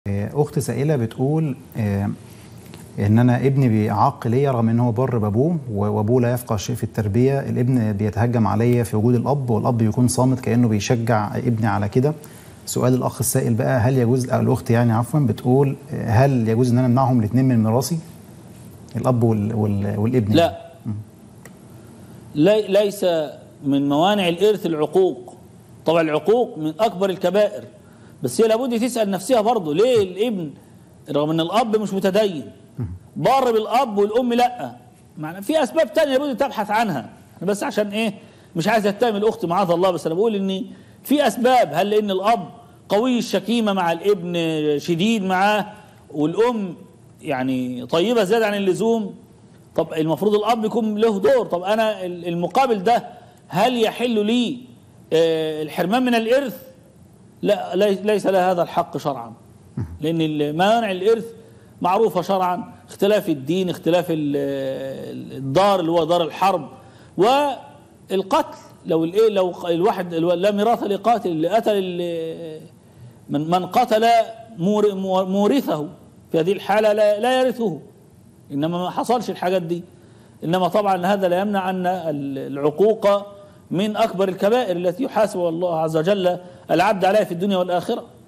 اخت سائله بتقول آه، ان انا ابني بيعق ليا رغم ان هو بر بابوه وابوه لا يفقه شيء في التربيه الابن بيتهجم عليا في وجود الاب والاب بيكون صامت كانه بيشجع ابني على كده سؤال الاخ السائل بقى هل يجوز أو الاخت يعني عفوا بتقول آه، هل يجوز ان انا امنعهم الاثنين من ميراثي الاب وال وال والابن لا لي ليس من موانع الإرث العقوق طبعا العقوق من أكبر الكبائر بس هي لابد تسأل نفسها برضه ليه الابن رغم ان الأب مش متدين بار بالأب والأم لا معنى في أسباب تانية لابد تبحث عنها بس عشان إيه مش عايز اتهم الأخت معاذ الله بس أنا بقول إن في أسباب هل لأن الأب قوي الشكيمة مع الابن شديد معاه والأم يعني طيبة زيادة عن اللزوم طب المفروض الاب يكون له دور طب انا المقابل ده هل يحل لي آه، الحرمان من الارث لا لي- ليس له هذا الحق شرعا لان موانع الارث معروفه شرعا اختلاف الدين اختلاف ال- ال- الدار اللي هو دار الحرب والقتل لو الايه لو الواحد لا ميراث لقاتل اللي قتل ال- من من قتل مور- مورثه في هذه الحاله لا, لا يرثه انما ما حصلش الحاجات دي انما طبعا هذا لا يمنع ان العقوق من اكبر الكبائر التي يحاسب الله عز وجل العبد عليها في الدنيا والاخره